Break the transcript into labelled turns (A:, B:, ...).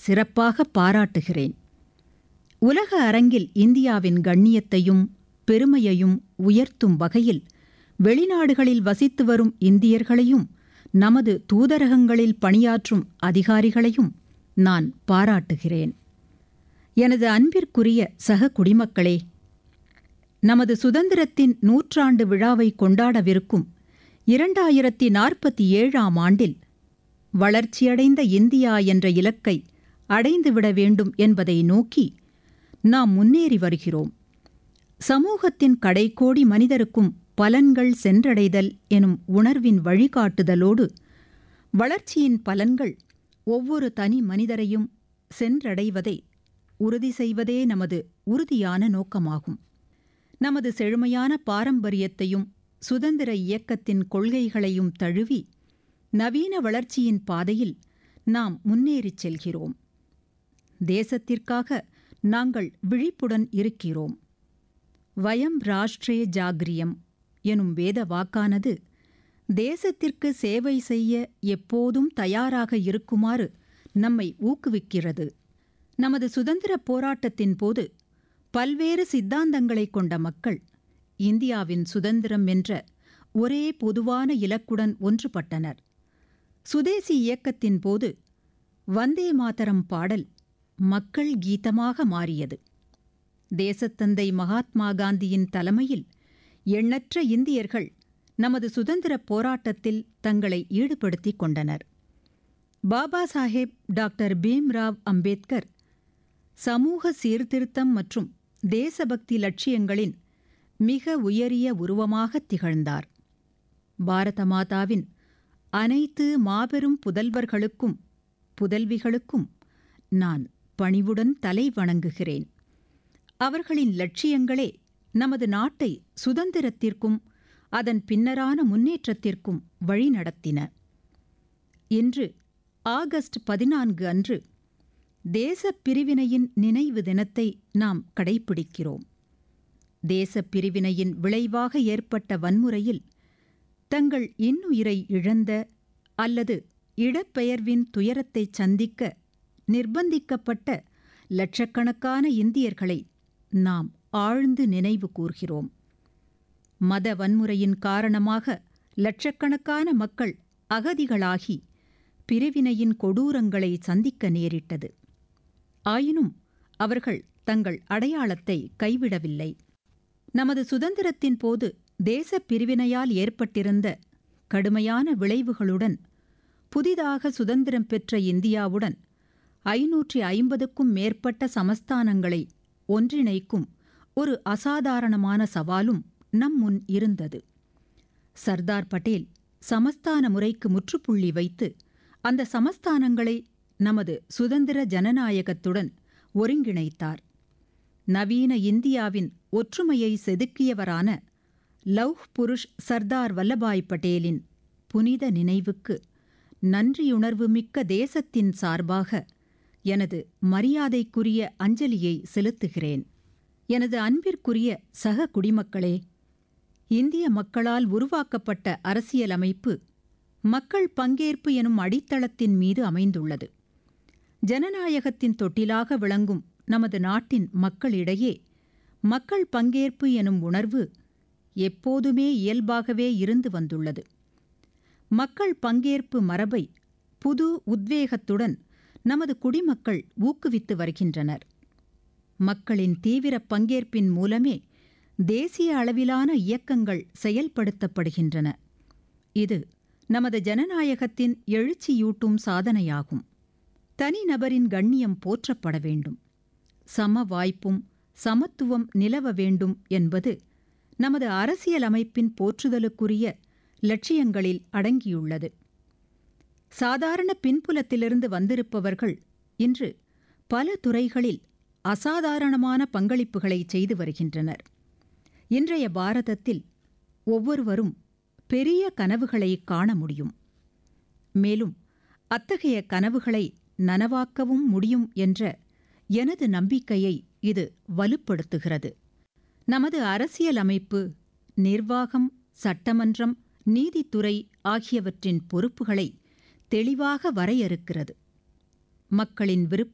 A: சிறப்பாக பாராட்டுகிறேன் உலக அரங்கில் இந்தியாவின் கண்ணியத்தையும் பெருமையையும் உயர்த்தும் வகையில் வெளிநாடுகளில் வசித்து வரும் இந்தியர்களையும் நமது தூதரகங்களில் பணியாற்றும் அதிகாரிகளையும் நான் பாராட்டுகிறேன் எனது அன்பிற்குரிய சக குடிமக்களே நமது சுதந்திரத்தின் நூற்றாண்டு விழாவை கொண்டாடவிருக்கும் இரண்டாயிரத்தி நாற்பத்தி ஏழாம் ஆண்டில் வளர்ச்சியடைந்த இந்தியா என்ற இலக்கை அடைந்துவிட வேண்டும் என்பதை நோக்கி நாம் முன்னேறி வருகிறோம் சமூகத்தின் கடைக்கோடி மனிதருக்கும் பலன்கள் சென்றடைதல் எனும் உணர்வின் வழிகாட்டுதலோடு வளர்ச்சியின் பலன்கள் ஒவ்வொரு தனி மனிதரையும் சென்றடைவதை உறுதி செய்வதே நமது உறுதியான நோக்கமாகும் நமது செழுமையான பாரம்பரியத்தையும் சுதந்திர இயக்கத்தின் கொள்கைகளையும் தழுவி நவீன வளர்ச்சியின் பாதையில் நாம் முன்னேறிச் செல்கிறோம் தேசத்திற்காக நாங்கள் விழிப்புடன் இருக்கிறோம் வயம் ராஷ்ட்ரே ஜாக்ரியம் எனும் வேத வாக்கானது தேசத்திற்கு சேவை செய்ய எப்போதும் தயாராக இருக்குமாறு நம்மை ஊக்குவிக்கிறது நமது சுதந்திரப் போராட்டத்தின் போது பல்வேறு சித்தாந்தங்களைக் கொண்ட மக்கள் இந்தியாவின் சுதந்திரம் என்ற ஒரே பொதுவான இலக்குடன் ஒன்றுபட்டனர் சுதேசி இயக்கத்தின் போது வந்தே மாதரம் பாடல் மக்கள் கீதமாக மாறியது தேசத்தந்தை மகாத்மா காந்தியின் தலைமையில் எண்ணற்ற இந்தியர்கள் நமது சுதந்திரப் போராட்டத்தில் தங்களை ஈடுபடுத்திக் கொண்டனர் பாபா சாஹேப் டாக்டர் பீம்ராவ் அம்பேத்கர் சமூக சீர்திருத்தம் மற்றும் தேசபக்தி லட்சியங்களின் மிக உயரிய உருவமாக திகழ்ந்தார் பாரத மாதாவின் அனைத்து மாபெரும் புதல்வர்களுக்கும் புதல்விகளுக்கும் நான் பணிவுடன் தலை வணங்குகிறேன் அவர்களின் லட்சியங்களே நமது நாட்டை சுதந்திரத்திற்கும் அதன் பின்னரான முன்னேற்றத்திற்கும் வழிநடத்தின இன்று ஆகஸ்ட் பதினான்கு அன்று தேசப் பிரிவினையின் நினைவு தினத்தை நாம் கடைப்பிடிக்கிறோம் தேசப் பிரிவினையின் விளைவாக ஏற்பட்ட வன்முறையில் தங்கள் இன்னுயிரை இழந்த அல்லது இடப்பெயர்வின் துயரத்தைச் சந்திக்க நிர்பந்திக்கப்பட்ட லட்சக்கணக்கான இந்தியர்களை நாம் ஆழ்ந்து நினைவு கூர்கிறோம் மத வன்முறையின் காரணமாக லட்சக்கணக்கான மக்கள் அகதிகளாகி பிரிவினையின் கொடூரங்களை சந்திக்க நேரிட்டது ஆயினும் அவர்கள் தங்கள் அடையாளத்தை கைவிடவில்லை நமது சுதந்திரத்தின் போது தேசப் பிரிவினையால் ஏற்பட்டிருந்த கடுமையான விளைவுகளுடன் புதிதாக சுதந்திரம் பெற்ற இந்தியாவுடன் ஐநூற்றி ஐம்பதுக்கும் மேற்பட்ட சமஸ்தானங்களை ஒன்றிணைக்கும் ஒரு அசாதாரணமான சவாலும் நம் முன் இருந்தது சர்தார் பட்டேல் சமஸ்தான முறைக்கு முற்றுப்புள்ளி வைத்து அந்த சமஸ்தானங்களை நமது சுதந்திர ஜனநாயகத்துடன் ஒருங்கிணைத்தார் நவீன இந்தியாவின் ஒற்றுமையை செதுக்கியவரான லவ் புருஷ் சர்தார் வல்லபாய் பட்டேலின் புனித நினைவுக்கு நன்றியுணர்வு மிக்க தேசத்தின் சார்பாக எனது மரியாதைக்குரிய அஞ்சலியை செலுத்துகிறேன் எனது அன்பிற்குரிய சக குடிமக்களே இந்திய மக்களால் உருவாக்கப்பட்ட அரசியலமைப்பு மக்கள் பங்கேற்பு எனும் அடித்தளத்தின் மீது அமைந்துள்ளது ஜனநாயகத்தின் தொட்டிலாக விளங்கும் நமது நாட்டின் மக்களிடையே மக்கள் பங்கேற்பு எனும் உணர்வு எப்போதுமே இயல்பாகவே இருந்து வந்துள்ளது மக்கள் பங்கேற்பு மரபை புது உத்வேகத்துடன் நமது குடிமக்கள் ஊக்குவித்து வருகின்றனர் மக்களின் தீவிர பங்கேற்பின் மூலமே தேசிய அளவிலான இயக்கங்கள் செயல்படுத்தப்படுகின்றன இது நமது ஜனநாயகத்தின் எழுச்சியூட்டும் சாதனையாகும் தனிநபரின் கண்ணியம் போற்றப்பட வேண்டும் சம வாய்ப்பும் சமத்துவம் நிலவ வேண்டும் என்பது நமது அரசியலமைப்பின் போற்றுதலுக்குரிய லட்சியங்களில் அடங்கியுள்ளது சாதாரண பின்புலத்திலிருந்து வந்திருப்பவர்கள் இன்று பல துறைகளில் அசாதாரணமான பங்களிப்புகளை செய்து வருகின்றனர் இன்றைய பாரதத்தில் ஒவ்வொருவரும் பெரிய கனவுகளை காண முடியும் மேலும் அத்தகைய கனவுகளை நனவாக்கவும் முடியும் என்ற எனது நம்பிக்கையை இது வலுப்படுத்துகிறது நமது அரசியலமைப்பு நிர்வாகம் சட்டமன்றம் நீதித்துறை ஆகியவற்றின் பொறுப்புகளை தெளிவாக வரையறுக்கிறது மக்களின் விருப்ப